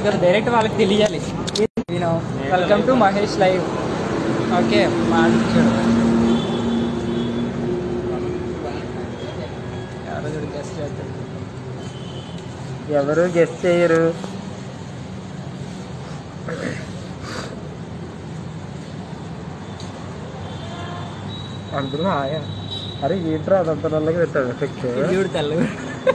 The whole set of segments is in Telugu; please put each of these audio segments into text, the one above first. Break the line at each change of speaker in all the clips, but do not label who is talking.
కదా డైరెక్ట్ వాళ్ళకి తెలియాలి welcome to Mahesh live okay మాట్లాడు ఎవరో చూడు గెస్ట్ చేస్తాడు
ఎవరు గెస్ట్ చేయరు అందరూ హాయా అరే ఏంట్రా అదంత నల్లగా పెట్టాడు ఎఫెక్ట్
ఇది చూడు తెల్లగా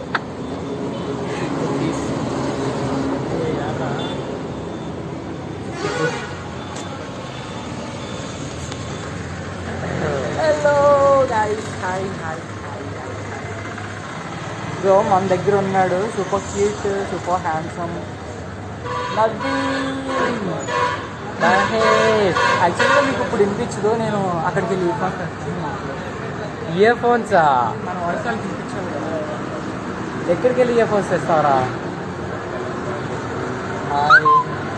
hello guys hi hi hi so మన దగ్గర ఉన్నాడు super cute super handsome Naveen Mahesh యాక్చువల్గా మీకు ఇప్పుడు వినిపించదు నేను అక్కడికి వెళ్ళి
ఇయర్ ఫోన్సా
మన వర్షాలు వినిపించాలి కదా
ఎక్కడికి వెళ్ళి ఇయర్ ఫోన్స్ తెస్తావరా హాయ్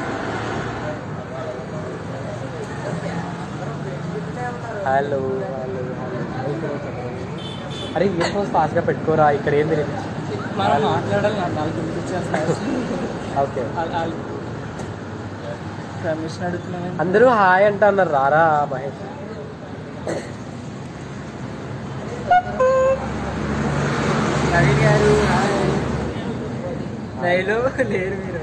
హలో అరే ఇయర్ ఫోన్స్ ఫాస్ట్గా పెట్టుకోరా ఇక్కడ ఏం తెలియదు
మనం మాట్లాడాలి నాకు వాళ్ళు వినిపించేస్తారు
ఓకే
పర్మిషన్ అడుగుతున్నాను
అందరూ హాయ్ అంట అన్నారు రారా మహేష్
నవీన్ గారు హాయ్ లైవ్లో లేరు మీరు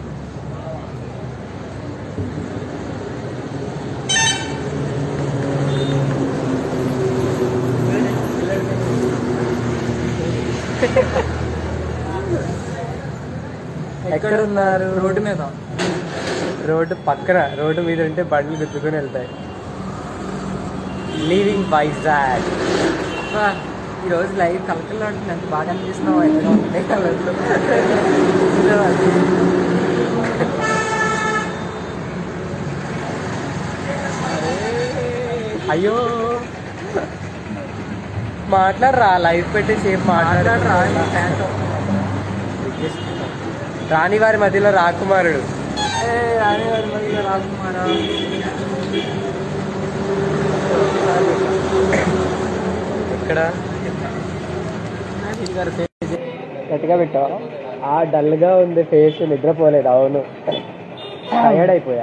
ఎక్కడ ఉన్నారు
రోడ్డు మీద
రోడ్డు పక్కన రోడ్డు మీద ఉంటే బండ్లు గుద్దుకొని వెళ్తాయి లీవింగ్ వైజాగ్
అబ్బా, ఈరోజు లైవ్ కలకల్లో ఉంటుంది ఎంత బాగా అనిపిస్తున్నావు ఎక్కడ ఉంటాయి కలర్లు
అయ్యో మాట్లాడరా లైవ్ పెట్టి సేపు మాట్లాడరా రాణి వారి మధ్యలో రాకుమారుడు
రాకుమారా
ఇక్కడ
నవీన్ గారు ఫేస్
గట్టిగా పెట్టావా ఆ డల్గా ఉంది ఫేస్ నిద్రపోలేదు అవును టయర్డ్ అయిపోయా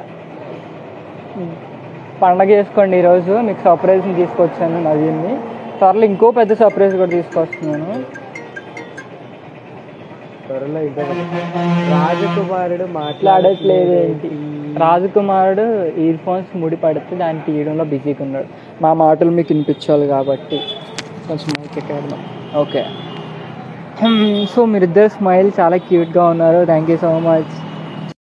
పండగ చేసుకోండి ఈరోజు మీకు సర్ప్రైజ్ని తీసుకొచ్చాను నవీన్ని త్వరలో ఇంకో పెద్ద సర్ప్రైజ్ కూడా తీసుకొస్తున్నాను
త్వరలో ఇంకా రాజకుమారుడు
మాట్లాడట్లేదు ఏంటి రాజకుమారుడు ఇయర్ ఫోన్స్ ముడి పడితే దాన్ని తీయడంలో బిజీగా ఉన్నాడు మా మాటలు మీకు వినిపించాలి కాబట్టి కొంచెం మైక్ ఎక్కడదాం ఓకే సో మీరిద్దరు స్మైల్ చాలా క్యూట్గా ఉన్నారు థ్యాంక్ యూ సో మచ్